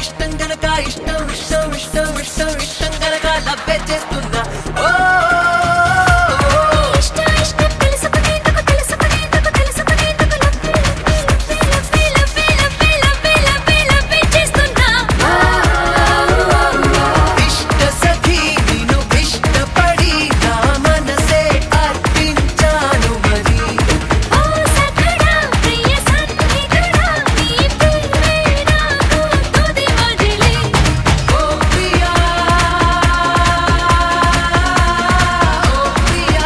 ఇష్టం గనక ఇష్టం ఇష్టం ఇష్టం ఇష్టం ఇష్టం గనక లవ్వే చేస్తున్నా ఓ ఇష్టం ఇష్టం తెలుసుకునేందుకు తెలుసుకునేందుకు తెలుసుకునేందుకు లవ్వే లవ్వే లవ్వే లవ్వే లవ్వే లవ్వే లవ్వే చేస్తున్నా ఇష్ట సఖీ నిన్ను ఇష్టపడి నా మనసే అర్పించాను మరి ఓ సఖడా ప్రియ సన్నిధుడా నీ ప్రేమే నాకు తుది మజిలే ఓ ప్రియా ఓ ప్రియా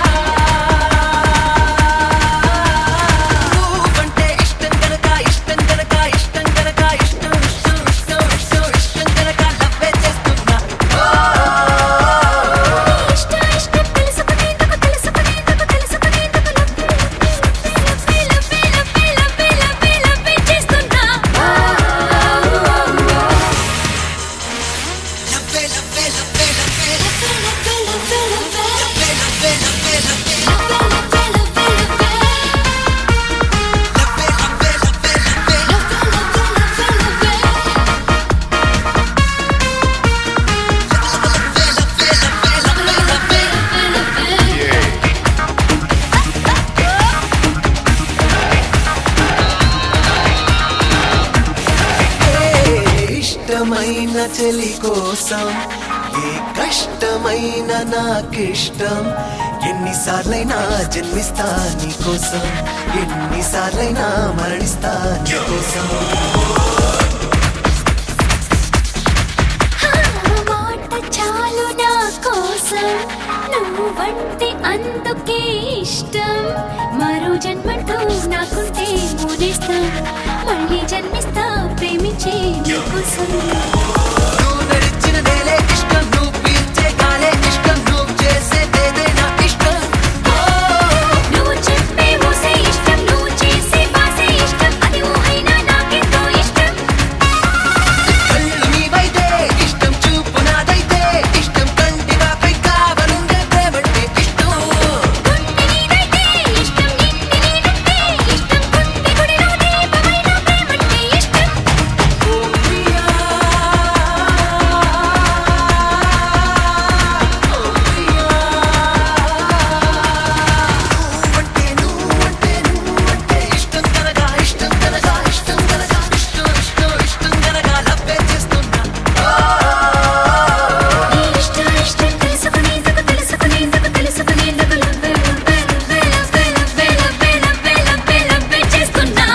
నువ్వంటే ఇష్టం గనక ఇష్టం గనక ఇష్టం గనక ఇష్టం ఇష్టం ఇష్టం ఇష్టం ఇష్టం గనక లవ్వే చేస్తున్నా ఇష్టం ఇష్టం తెలుసుకునేందుకు తెలుసుకునేందుకు తెలుసుకునేందుకు లవ్వే లవ్వే లవ్వే లవ్వే లవ్వే లవ్వే చేస్తున్నా లవ్వే లవ్వే లవ్వే లవ్వే లవ్వే లవ్వే లవ్వే లవ్వే లవ్వే లవ్వే లవ్వే లవ్వే లవ్వే లవ్వే లవ్వే లవ్వే లవ్వే లవ్వే ఏ ఇష్టమైన చెలి కోసం ఏ కష్టమైన నాకిష్టం ఎన్నిసార్లైనా జన్మిస్తా నీ కోసం ఎన్నిసార్లైనా మరణిస్తా నీ కోసం మాట చాలు నా కోసం నువ్వంటే అందుకే ఇష్టం మరో జన్మంటూ నాకుంటే మునేస్తాం మళ్ళీ జన్మిస్తా ప్రేమించే నీకోసం నువ్వు నడిచిన నేలే ఇష్టం నువ్వు పీల్చే గాలే ఇష్టం నువ్వు చేసేదేదైనా ఇష్టం ఓ నువ్వు చెప్పే ఊసే ఇష్టం నువ్వు చేసే బాసే ఇష్టం అది ఊహైనా నాకెంతో ఇష్టం కళ్ళు నీవైతే ఇష్టం చూపు నాదైతే ఇష్టం కంటివాపై కావనుండే ప్రేమంటే ఇష్టం గుండె నీదైతే ఇష్టం నిండి నీదంటే ఇష్టం గుండె గుడిలో దీపమైన ప్రేమంటే ఇష్టం ఓ ప్రియా ఓ ప్రియా నువ్వంటే నువ్వంటే నువ్వంటే ఇష్టం కనగా ఇష్టం కనగా ఇష్టం కనగా ఇష్టం ఇష్టం ఇష్టం కనగా లవ్వే చేస్తున్నా నీ ఇష్టం ఇష్టం తెలుసుకునేందుకు తెలుసుకునేందుకు తెలుసుకునేందుకు లవ్వే లవ్వే లవ్వే లవ్వే లవ్వే లవ్వే లవ్వే లవ్వే లవ్వే చేస్తున్నా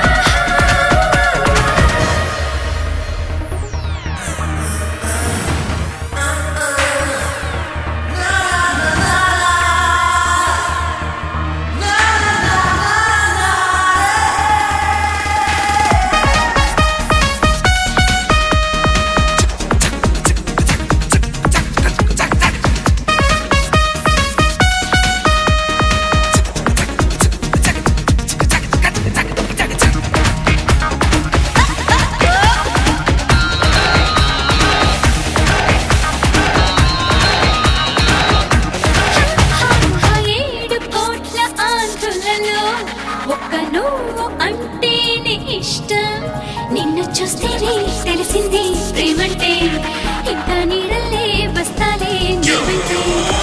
ఆ ఏడు కోట్ల ఆంధ్రులలో ఒక్క నువ్వు అంటేనే ఇష్టం నిన్ను చూస్తేనే తెలిసింది ప్రేమంటే ఇంకా నీడల్లే బస్తాలే నువ్వంటే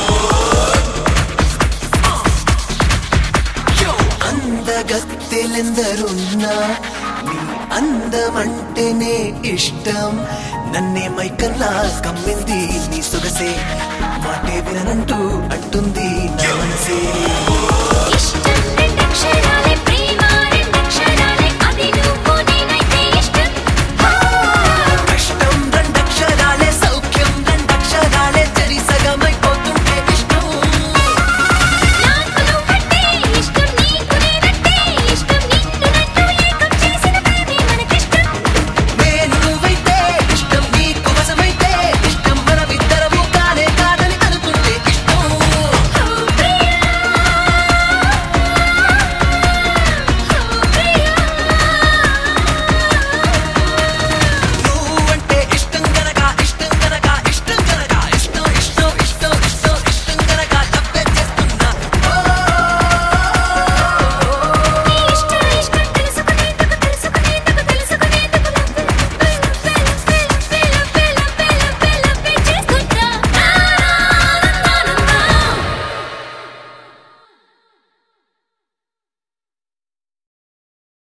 అందగత్తెలెందరున్నా నీ అందమంటేనే ఇష్టం నన్నే మైకల్లా కమ్మింది నీ సొగసే మాటే విననంటూ అంటుంది నా మనసే ఇష్టం